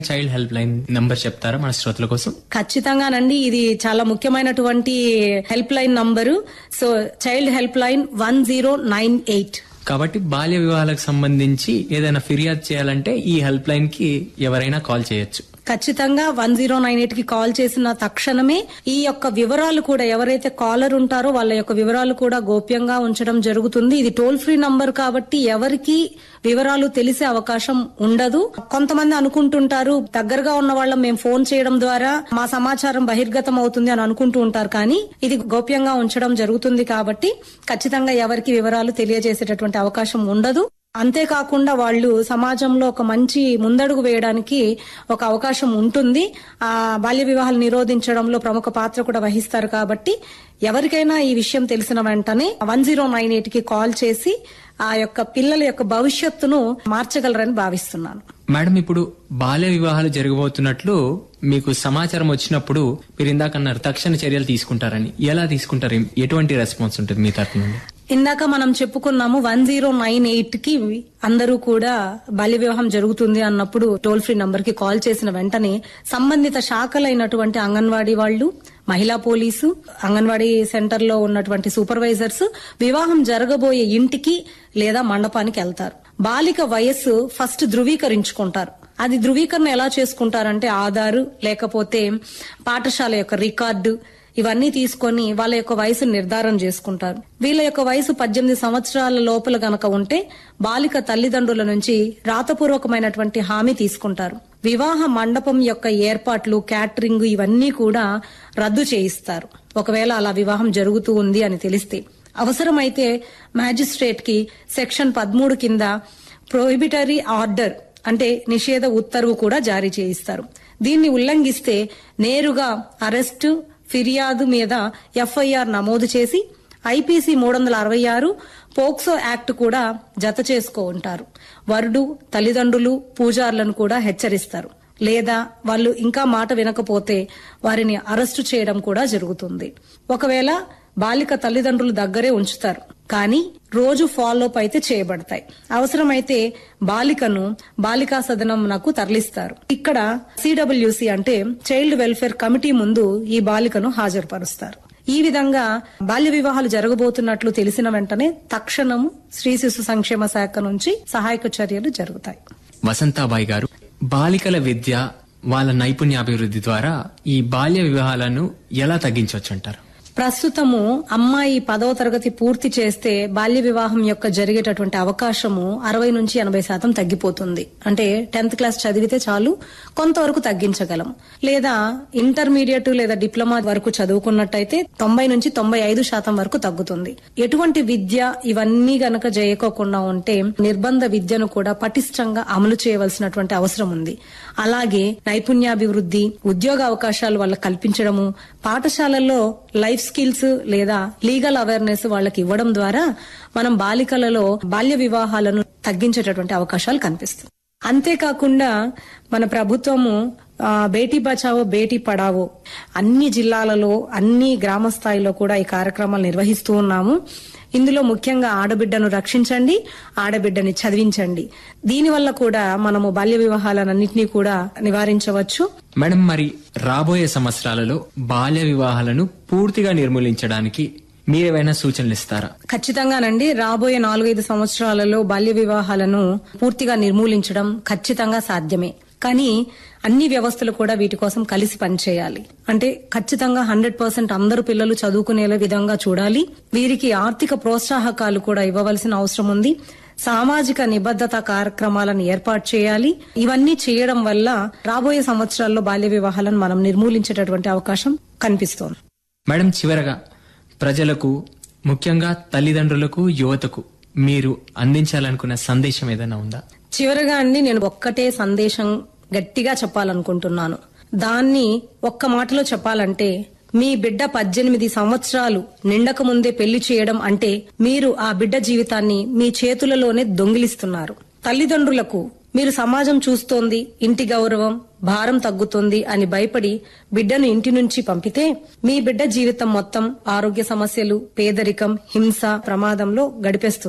child help line number చెప్తారా మన శ్రోతల కోసం ఖచ్చితంగానండి ఇది చాలా ముఖ్యమైనటువంటి help line number so child help line one zero nine eight కాబట్టి బాల్య వివాహాలకు సంబంధించి ఏదైనా ఫిర్యాదు చేయాలంటే ఈ హెల్ప్ లైన్ కి ఎవరైనా కాల్ చేయొచ్చు ఖచ్చితంగా వన్ జీరో నైన్ ఎయిట్ కి కాల్ చేసిన తక్షణమే ఈ యొక్క వివరాలు కూడా ఎవరైతే కాలర్ ఉంటారో వాళ్ళ యొక్క వివరాలు కూడా గోప్యంగా ఉంచడం జరుగుతుంది ఇది టోల్ ఫ్రీ నంబర్ కాబట్టి ఎవరికి వివరాలు తెలిసే అవకాశం ఉండదు కొంతమంది అనుకుంటుంటారు దగ్గరగా ఉన్న వాళ్ళం మేము ఫోన్ చేయడం ద్వారా మా సమాచారం బహిర్గతం అవుతుంది అని అనుకుంటూ ఉంటారు కానీ ఇది గోప్యంగా ఉంచడం జరుగుతుంది కాబట్టి ఖచ్చితంగా ఎవరికి వివరాలు తెలియజేసేటటువంటి అవకాశం ఉండదు అంతేకాకుండా వాళ్ళు సమాజంలో ఒక మంచి ముందడుగు వేయడానికి ఒక అవకాశం ఉంటుంది ఆ బాల్య వివాహాలు నిరోధించడంలో ప్రముఖ పాత్ర కూడా వహిస్తారు కాబట్టి ఎవరికైనా ఈ విషయం తెలిసిన వెంటనే వన్ జీరో నైన్ ఎయిట్ కి కాల్ చేసి ఆ యొక్క పిల్లల యొక్క భవిష్యత్తును మార్చగలరని భావిస్తున్నాను మేడం ఇప్పుడు బాల్య వివాహాలు జరగబోతున్నట్లు మీకు సమాచారం వచ్చినప్పుడు మీరు ఇందాక అన్నారు తక్షణ చర్యలు తీసుకుంటారని ఎలా తీసుకుంటారు ఎటువంటి రెస్పాన్స్ ఉంటుంది మీ తరఫు నుండి ఇందాక మనం చెప్పుకున్నాము వన్ జీరో నైన్ ఎయిట్ కి అందరూ కూడా బాల్య వివాహం జరుగుతుంది అన్నప్పుడు టోల్ ఫ్రీ నంబర్ కి కాల్ చేసిన వెంటనే సంబంధిత శాఖలైనటువంటి అంగన్వాడీ వాళ్ళు మహిళా పోలీసు అంగన్వాడీ సెంటర్ లో ఉన్నటువంటి సూపర్వైజర్స్ వివాహం జరగబోయే ఇంటికి లేదా మండపానికి వెళ్తారు బాలిక వయస్సు ఫస్ట్ ధృవీకరించుకుంటారు అది ధృవీకరణ ఎలా చేసుకుంటారంటే ఆధారు లేకపోతే పాఠశాల యొక్క రికార్డు ఇవన్నీ తీసుకొని వాళ్ళ యొక్క వయసు నిర్ధారణ చేసుకుంటారు వీళ్ళ యొక్క వయసు పద్దెనిమిది సంవత్సరాల లోపల గనక ఉంటే బాలిక తల్లిదండ్రుల నుంచి రాతపూర్వకమైనటువంటి హామీ తీసుకుంటారు వివాహ మండపం యొక్క ఏర్పాట్లు క్యాటరింగ్ ఇవన్నీ కూడా రద్దు చేయిస్తారు ఒకవేళ అలా వివాహం జరుగుతూ ఉంది అని తెలిస్తే అవసరమైతే మ్యాజిస్ట్రేట్ కి సెక్షన్ పదమూడు కింద ప్రొహిబిటరీ ఆర్డర్ అంటే నిషేధ ఉత్తర్వు కూడా జారీ చేయిస్తారు దీన్ని ఉల్లంఘిస్తే నేరుగా అరెస్టు ఫిర్యాదు మీద ఎఫ్ఐఆర్ నమోదు చేసి ఐపీసీ మూడు వందల అరవై ఆరు పోక్సో యాక్ట్ కూడా జత చేసుకో ఉంటారు వరుడు తల్లిదండ్రులు పూజారులను కూడా హెచ్చరిస్తారు లేదా వాళ్ళు ఇంకా మాట వినకపోతే వారిని అరెస్టు చేయడం కూడా జరుగుతుంది ఒకవేళ బాలిక తల్లిదండ్రులు దగ్గరే ఉంచుతారు కానీ రోజు ఫాలో అప్ అయితే చేయబడతాయి అవసరమైతే బాలికను బాలికా సదనంనకు తరలిస్తారు ఇక్కడ సిడబ్ల్యూసి అంటే చైల్డ్ వెల్ఫేర్ కమిటీ ముందు ఈ బాలికను హాజరుపరుస్తారు ఈ విధంగా బాల్య వివాహాలు జరగబోతున్నట్లు తెలిసిన వెంటనే తక్షణము శ్రీ శిశు సంక్షేమ శాఖ నుంచి సహాయక చర్యలు జరుగుతాయి వసంతాబాయి గారు బాలికల విద్య వాళ్ళ నైపుణ్యాభివృద్ధి ద్వారా ఈ బాల్య వివాహాలను ఎలా తగ్గించవచ్చు అంటారు ప్రస్తుతము అమ్మాయి పదవ తరగతి పూర్తి చేస్తే బాల్య వివాహం యొక్క జరిగేటటువంటి అవకాశము అరవై నుంచి ఎనభై శాతం తగ్గిపోతుంది అంటే టెన్త్ క్లాస్ చదివితే చాలు కొంతవరకు తగ్గించగలం లేదా ఇంటర్మీడియట్ లేదా డిప్లొమా వరకు చదువుకున్నట్టయితే తొంభై నుంచి తొంభై ఐదు శాతం వరకు తగ్గుతుంది ఎటువంటి విద్య ఇవన్నీ గనక చేయకోకుండా ఉంటే నిర్బంధ విద్యను కూడా పటిష్టంగా అమలు చేయవలసినటువంటి అవసరం ఉంది అలాగే నైపుణ్యాభివృద్ధి ఉద్యోగ అవకాశాలు వాళ్ళకి కల్పించడము పాఠశాలల్లో లైఫ్ స్కిల్స్ లేదా లీగల్ అవేర్నెస్ వాళ్ళకి ఇవ్వడం ద్వారా మనం బాలికలలో బాల్య వివాహాలను తగ్గించేటటువంటి అవకాశాలు కనిపిస్తుంది అంతేకాకుండా మన ప్రభుత్వము ఆ, బేటీ బచావో బేటీ పడావో అన్ని జిల్లాలలో అన్ని గ్రామ స్థాయిలో కూడా ఈ కార్యక్రమాలు నిర్వహిస్తూ ఉన్నాము ఇందులో ముఖ్యంగా ఆడబిడ్డను రక్షించండి ఆడబిడ్డని చదివించండి దీనివల్ల కూడా మనము బాల్య వివాహాలన్నింటినీ కూడా నివారించవచ్చు మేడం మరి రాబోయే సంవత్సరాలలో బాల్య వివాహాలను పూర్తిగా నిర్మూలించడానికి మీరేమైనా సూచనలు ఇస్తారా ఖచ్చితంగానండి రాబోయే నాలుగైదు సంవత్సరాలలో బాల్య వివాహాలను పూర్తిగా నిర్మూలించడం ఖచ్చితంగా సాధ్యమే కానీ అన్ని వ్యవస్థలు కూడా వీటి కోసం కలిసి పనిచేయాలి అంటే ఖచ్చితంగా హండ్రెడ్ పర్సెంట్ అందరు పిల్లలు చదువుకునే విధంగా చూడాలి వీరికి ఆర్థిక ప్రోత్సాహకాలు కూడా ఇవ్వవలసిన అవసరం ఉంది సామాజిక నిబద్ధత కార్యక్రమాలను ఏర్పాటు చేయాలి ఇవన్నీ చేయడం వల్ల రాబోయే సంవత్సరాల్లో బాల్య వివాహాలను మనం నిర్మూలించేటటువంటి అవకాశం కనిపిస్తోంది మేడం చివరగా ప్రజలకు ముఖ్యంగా తల్లిదండ్రులకు యువతకు మీరు అందించాలనుకున్న సందేశం ఏదైనా ఉందా చివరగా అండి నేను ఒక్కటే సందేశం గట్టిగా చెప్పాలనుకుంటున్నాను దాన్ని ఒక్క మాటలో చెప్పాలంటే మీ బిడ్డ పద్దెనిమిది సంవత్సరాలు నిండక ముందే పెళ్లి చేయడం అంటే మీరు ఆ బిడ్డ జీవితాన్ని మీ చేతులలోనే దొంగిలిస్తున్నారు తల్లిదండ్రులకు మీరు సమాజం చూస్తోంది ఇంటి గౌరవం భారం తగ్గుతుంది అని భయపడి బిడ్డను ఇంటి నుంచి పంపితే మీ బిడ్డ జీవితం మొత్తం ఆరోగ్య సమస్యలు పేదరికం హింస ప్రమాదంలో గడిపేస్తుంది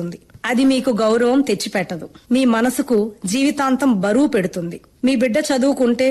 అది మీకు గౌరవం తెచ్చిపెట్టదు మీ మనసుకు జీవితాంతం బరువు పెడుతుంది మీ బిడ్డ చదువుకుంటే